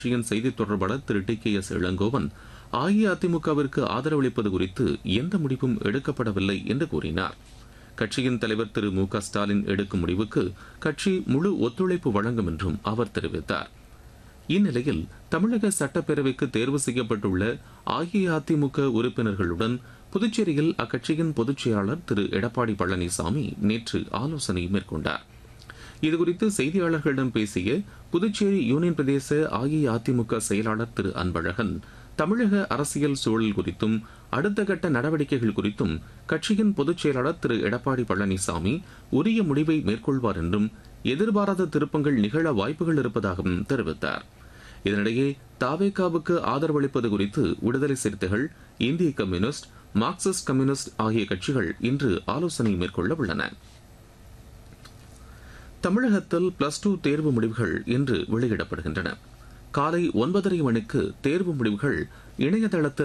கட்சியின் செய்தித் தொடர்பாளர் Thiru T K S Elangovan அஇஅதிமுகவிற்கு ஆதரவளிப்பது குறித்து எந்த முடிவும் எடுக்கப்படவில்லை என்று கூறினார் கட்சியின் தலைவர் திரு மு க ஸ்டாலின் எடுக்கும் முடிவுக்கு கட்சி முழு ஒத்துழைப்பு வழங்கும் என்றும் அவர் தெரிவித்தார் இந்நிலையில் தமிழக சட்டப்பேரவைக்கு தேர்வு செய்யப்பட்டுள்ள அஇஅதிமுக உறுப்பினர்களுடன் புதுச்சேரியில் அக்கட்சியின் பொதுச் செயலாளர் திரு எடப்பாடி பழனிசாமி நேற்று ஆலோசனை மேற்கொண்டார் இதுகுறித்து செய்தியாளர்களிடம் பேசிய புதுச்சேரி யூனியன் பிரதேச அஇஅதிமுக செயலாளர் திரு அன்பழகன் தமிழக அரசியல் சூழல் குறித்தும் அடுத்த கட்ட நடவடிக்கைகள் குறித்தும் கட்சியின் பொதுச் செயலாளர் திரு எடப்பாடி பழனிசாமி உரிய முடிவை மேற்கொள்வார் என்றும் எதிர்பாராத திருப்பங்கள் நிகழ வாய்ப்புகள் இருப்பதாகவும் தெரிவித்தார் இதனிடையே தாவேகாவுக்கு ஆதரவளிப்பது குறித்து விடுதலை சிறுத்தைகள் இந்திய கம்யூனிஸ்ட் மார்க்சிஸ்ட் கம்யூனிஸ்ட் ஆகிய கட்சிகள் இன்று ஆலோசனை மேற்கொள்ள உள்ளன தமிழகத்தில் பிளஸ் டூ தேர்வு முடிவுகள் இன்று வெளியிடப்படுகின்றன காலை ஒன்பதரை மணிக்கு தேர்வு முடிவுகள் இணையதளத்தில்